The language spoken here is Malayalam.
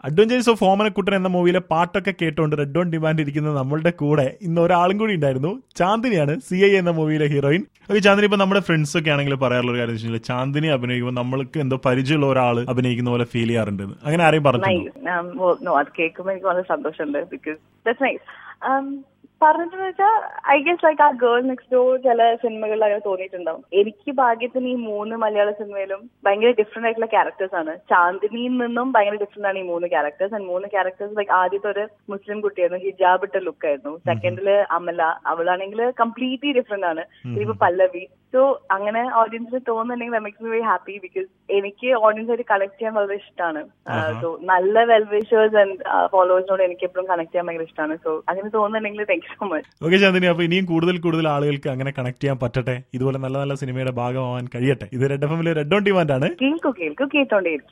അഡ്വഞ്ചേഴ്സ് ഓഫ് ഓമനക്കുട്ടൻ എന്ന മൂവിയിലെ പാട്ടൊക്കെ കേട്ടുകൊണ്ട് റെഡ് ഓൺ ഡിമാൻഡ് ഇരിക്കുന്ന നമ്മളുടെ കൂടെ ഇന്ന് ഒരാളും കൂടി ഉണ്ടായിരുന്നു ചാന്ദിനിയാണ് സി ഐ എന്ന മൂവിയിലെ ഹീറോയിൻ ഓക്കെ ചാന്ദിനി ഇപ്പൊ നമ്മുടെ ഫ്രണ്ട്സ് ഒക്കെ ആണെങ്കിൽ പറയാറുള്ള ഒരു കാര്യം എന്ന് വെച്ചാൽ ചാന്ദിനി അഭിനയിക്കുമ്പോൾ നമ്മൾക്ക് എന്തോ പരിചയമുള്ള ഒരാൾ അഭിനയിക്കുന്ന പോലെ ഫീൽ ചെയ്യാറുണ്ട് അങ്ങനെ ആരെയും പറഞ്ഞിട്ടുണ്ടോ നൈസ് നോ അത് കേൾക്കുമ്പോൾ എനിക്ക് വളരെ സന്തോഷമുണ്ട് ബിക്കോസ് ദാറ്റ്സ് നൈസ് പറഞ്ഞിട്ടെന്ന് വെച്ചാൽ ഐ ഗസ് ലൈക്ക് ആ ഗേൾ നെക്സ്റ്റ് ഡോർ ചില സിനിമകളിൽ അങ്ങനെ തോന്നിയിട്ടുണ്ടാവും എനിക്ക് ഭാഗ്യത്തിന് ഈ മൂന്ന് മലയാള സിനിമയിലും ഭയങ്കര ഡിഫറെന്റ് ആയിട്ടുള്ള ക്യാരക്ടേഴ്സ് ആണ് ചാന്ദിനിയിൽ നിന്നും ഭയങ്കര ഡിഫറെന്റ് ആണ് ഈ മൂന്ന് ക്യാരക്ടേഴ്സ് ആൻഡ് മൂന്ന് ക്യാരക്ടേഴ്സ് ലൈക്ക് ആദ്യത്തെ ഒരു മുസ്ലിം കുട്ടിയായിരുന്നു ഹിജാബ് ഇട്ട ലുക്ക് ആയിരുന്നു സെക്കൻഡില് അമല അവളാണെങ്കിൽ കംപ്ലീറ്റ്ലി ഡിഫറെന്റ് ആണ് ഇപ്പൊ പല്ലവി സോ അങ്ങനെ ഓഡിയൻസിന് തോന്നുന്നുണ്ടെങ്കിൽ makes me very happy because എനിക്ക് ഓഡിയൻസ് ആയിട്ട് കണക്ട് ചെയ്യാൻ വളരെ ഇഷ്ടമാണ് സോ നല്ല വെൽവിഷേഴ്സ് ആൻഡ് ഫോളോവേഴ്സിനോട് എനിക്ക് എപ്പോഴും കണക്ട് ചെയ്യാൻ ഭയങ്കര ഇഷ്ടമാണ് സോ അങ്ങനെ തോന്നുന്നുണ്ടെങ്കിൽ thank you so much okay Chandini അപ്പൊ ഇനിയും കൂടുതൽ കൂടുതൽ ആളുകൾക്ക് അങ്ങനെ കണക്ട് ചെയ്യാൻ പറ്റട്ടെ ഇതുപോലെ നല്ല നല്ല സിനിമയുടെ ഭാഗമാവാൻ കഴിയട്ടെ ഇത് റെഡ് എഫ് എമ്മിലെ റെഡ് ഓൺ ഡിമാൻഡ് ആണ് കേൾക്കൂ കേൾക്കൂ കേട്ടോണ്ടേയിരിക്കും